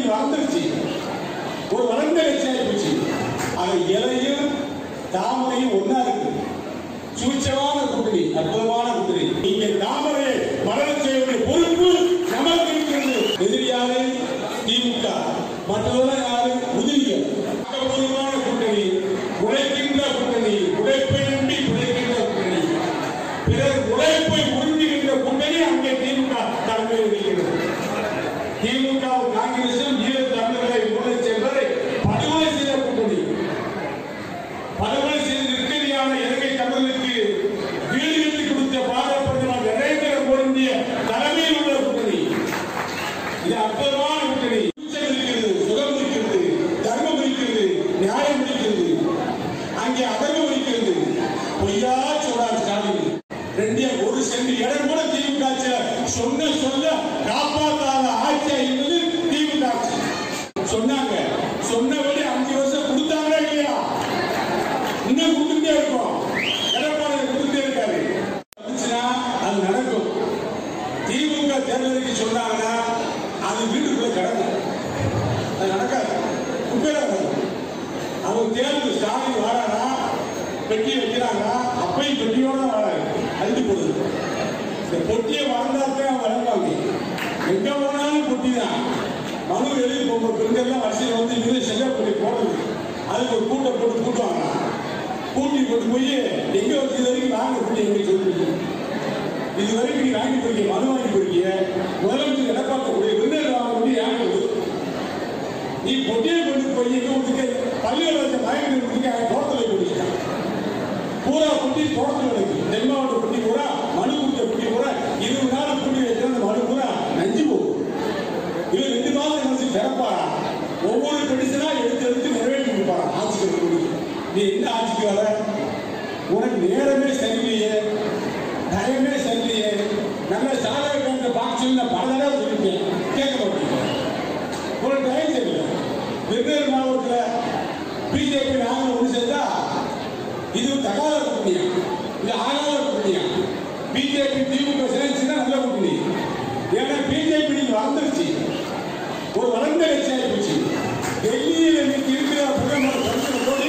இன்னைக்கு வந்துருச்சு ஒரு வளர்ந்த கட்சியாகி போச்சு அது இலையும் தாமரையும் ஒன்னா இருக்கு சூட்சமான கூட்டணி அற்புதமான கூட்டணி இங்க தாமரை மலர செய்ய பொறுப்பு நமக்கு இருக்கிறது எதிரியாரு திமுக மற்றவர்கள் யாரு உதிரிகள் ஆக்கப்பூர்வமான கூட்டணி உழைக்கின்ற கூட்டணி உழைப்பை நம்பி உழைக்கின்ற கூட்டணி பிறர் உழைப்பை உறிஞ்சுகின்ற கூட்டணி அங்கே திமுக தலைமையில் இருக்கிறது திமுக காங்கிரசும் ஈழ தமிழர்களை ஊழல் சென்றதை படுகொலை செய்த கூட்டணி படுகொலை செய்த நிற்கதியான இலங்கை தமிழர்களுக்கு வீடு கட்டி கொடுத்த பாரத பிரதமர் நரேந்திர மோடியுடைய தலைமையில் உள்ள கூட்டணி இது அற்புதமான கூட்டணி சுத்தம் இருக்கிறது சுகம் இருக்கிறது தர்மம் இருக்கிறது நியாயம் இருக்கிறது அங்கே அதர்மம் இருக்கிறது பொய்யா சொல்றார் ஸ்டாலின் ரெண்டே ஒரு சென்ட் இடம் கூட திமுக ஆட்சியில சொன்ன சொல்ல காப்பாற்றாத ஆட்சியா இருந்தது திமுக ஆட்சி சொன்னாங்க சொன்னபடி அஞ்சு வருஷம் கொடுத்தாங்களா இல்லையா இன்னும் கொடுத்துட்டே இருக்கோம் எடப்பாடி கொடுத்துட்டே இருக்காரு வந்துச்சுன்னா அது நடக்கும் திமுக தேர்தலுக்கு சொன்னாங்கன்னா அது வீட்டுக்குள்ள கிடக்கும் அது நடக்காது குப்பையில கிடக்கும் அவங்க தேர்தல் ஸ்டாலின் வாரானா பெட்டி வைக்கிறாங்கன்னா அப்பையும் பெட்டியோட வராது அழுது போகுது இந்த பொட்டியை வாழ்ந்தாத்தான் வளர்ப்பாங்க எங்க போனாலும் பொட்டி தான் மனு எழுதி போகிற பெண்கள்லாம் வரிசையில் வந்து இது செல்ல பொட்டி போடுறது அதுக்கு ஒரு கூட்டை போட்டு கூட்டுவாங்க கூட்டி கொண்டு போய் எங்க வச்சு இது வரைக்கும் வாங்க பொட்டி எங்க சொல்லுவீங்க இது வரைக்கும் நீ வாங்கி போயிருக்கீங்க மனு வாங்கி போயிருக்கீங்க முதலமைச்சர் எடப்பாடி விருந்தினர் வாங்க வேண்டிய ஏன் கொடுத்து நீ பொட்டியை கொண்டு போய் எங்க வீட்டுக்கு பள்ளியில் வச்ச பயங்கர வீட்டுக்கு அவன் தோட்டத்தில் போட்டுட்டான் பூரா பொட்டி தோட்டத்தில் இருக்கு தென் மாவட்ட பொட்டி பூரா மனு கொடுத்த பொட்டி பூரா இருபது நாள் பொட்டி வைக்கிற அந்த மனு பூரா நஞ்சு போகும் இது ரெண்டு மாதம் கழிச்சு திறப்பாரா ஒவ்வொரு பெடிஷனா எடுத்து எடுத்து நிறைவேற்றி கொடுப்பாரா ஆட்சிக்கு இருக்கக்கூடிய நீ என்ன ஆட்சிக்கு வர உனக்கு நேரமே சரியில்லையே டைமே சரியில்லையே நல்ல சாதக கணக்கு பார்க்க சொல்லி நான் பல தடவை சொல்லிட்டேன் கேட்க மாட்டேங்க ஒரு டைம் தெரியல வெவ்வேறு மாவட்டத்தில் பிஜேபி நாங்கள் ஒன்று சேர்ந்தா இது தகாத கூட்டணியா இது ஆகாத கூட்டணியா பிஜேபி திமுக சேர்ந்துச்சுன்னா நல்ல கூட்டணி ஏன்னா பிஜேபி நீங்க வந்துருச்சு ஒரு வளர்ந்த கட்சியாகி போச்சு டெல்லியில் இன்னைக்கு இருக்கிற பிரதமர் நரேந்திர மோடி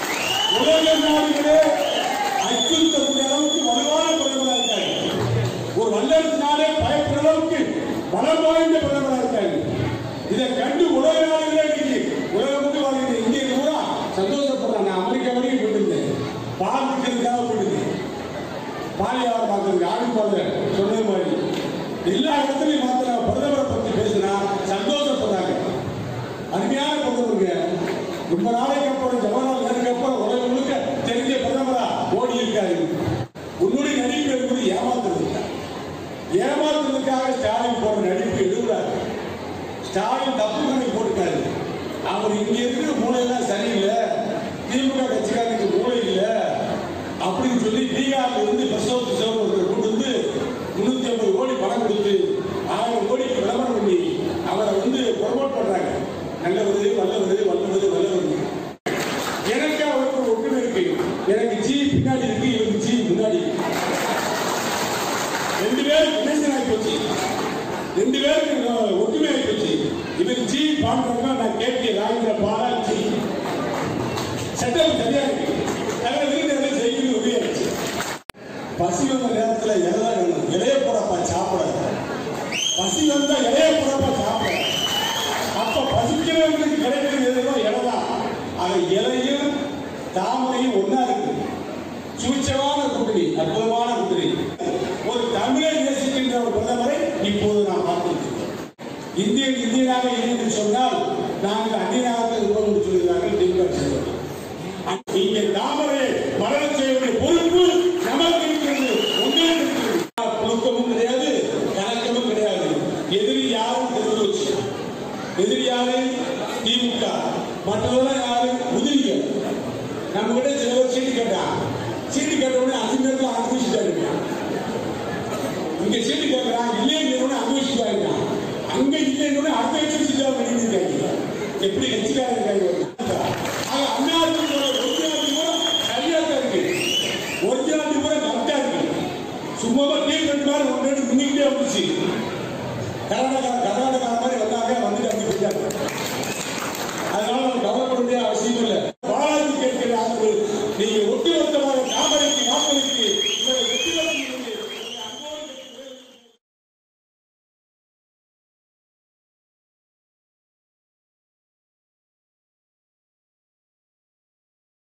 உலக நாடுகளே அச்சுறுத்தக்கூடிய அளவுக்கு வலுவான பிரதமராக இருக்காரு ஒரு வல்லரசு நாடே பயப்படுற அளவுக்கு பலம் வாய்ந்த பிரதமராக இருக்காரு இதை கண்டு உலக நாடுகளே இன்னைக்கு உலகம் வந்து வாழ்க்கை இந்திய பூரா சந்தோஷப்படுறாங்க நான் அமெரிக்கா வரைக்கும் போயிருந்தேன் பால் விற்கிறதுக்காக போயிருந்தேன் பாலியாவை பார்க்கறதுக்கு ஆடு பால் சொன்னது மாதிரி எல்லா இடத்துலையும் மாத்திர பிரதமரை பற்றி பேசினா சந்தோஷப்படுறாங்க அருமையான பிரதமருங்க ரொம்ப நாளைக்கு அப்புறம் ஜவஹர்லால் நேருக்கு அப்புறம் உலகம் முழுக்க தெரிஞ்ச பிரதமரா மோடி இருக்காரு உன்னுடைய நடிப்பு என்பது ஏமாத்துறது ஏமாத்துறதுக்காக ஸ்டாலின் போடுற நடிப்பு எழுதுறாரு ஸ்டாலின் தப்பு கணக்கு போட்டுக்காரு அவர் இங்க இருக்கிற மூளையெல்லாம் சரியில்லை திமுக கட்சிக்காரனுக்கு மூளை இல்லை அப்படின்னு சொல்லி பீகார்ல இருந்து பிரசவத்து சிவன் கொண்டு வந்து முன்னூத்தி ஐம்பது கோடி பணம் கொடுத்து ஆயிரம் கோடிக்கு விளம்பரம் பண்ணி அவரை வந்து ப்ரொமோட் பண்றாங்க நல்லவர் வல்லவர் வல்லவர் வல்லவர் எனக்கு அவருக்கு ஒரு ஒற்றுமை இருக்கு எனக்கு ஜி பின்னாடி இருக்கு இவருக்கு ஜி முன்னாடி இருக்கு. ரெண்டு பேரும் கனெக்ஷன் ஆகி போச்சு ரெண்டு பேருக்கு அஹ், ஒற்றுமை ஆகி போச்சு இவர் ஜி பாடுறாங்க நான் கேட்க ராஜேந்திர பாலா ஜி சட்டம் சரியா இருக்கு அதனால விருந்தினர்கள் செய்கிறது உதவியாச்சு பசி வந்த நேரத்துல எல்லாம் வேணும் இலைய போடப்பா சாப்பிட பசி வந்தா இலைய போடப்பா சாப்பிட அப்ப பசிக்கிறவங்களுக்கு கிடைக்கிறது எதுவோ இலை தான் அது இலையும் தாமரையும் ஒன்னா இருக்கு சூட்சமான கூட்டணி அற்புதமான கூட்டணி ஒரு தமிழை நேசிக்கின்ற ஒரு பிரதமரை இப்போது நாம் பார்த்திருக்கிறோம் இந்தியன் இந்தியனாக இணைந்து சொன்னால் நாங்கள் அந்நியனாக இருப்போம் என்று சொல்கிறார்கள் திமுக சொல்வார்கள் இங்கே தாமரை மலர செய்ய பொறுப்பு நமக்கு இருக்கிறது உங்களுக்கு இருக்கிறது புழுக்கமும் கிடையாது கணக்கமும் கிடையாது எதிரி யாரும் தெரிஞ்சு வச்சு எதிரி யாரு திமுக மற்றவர்கள் யாரு உதிரிகள் நம்ம கிட்ட சில பேர் சீட்டு கேட்டான் சீட்டு கேட்ட உடனே அஞ்சு நேரத்தில் அனுபவிச்சுட்டாருங்க இங்க சீட்டு கேட்கறான் இல்லைன்னு அனுபவிச்சுட்டாருங்க அங்க இல்லைன்னு அடுத்த வச்சு பண்ணிட்டு இருக்காங்க எப்படி கட்சிக்காரங்க இருக்காங்க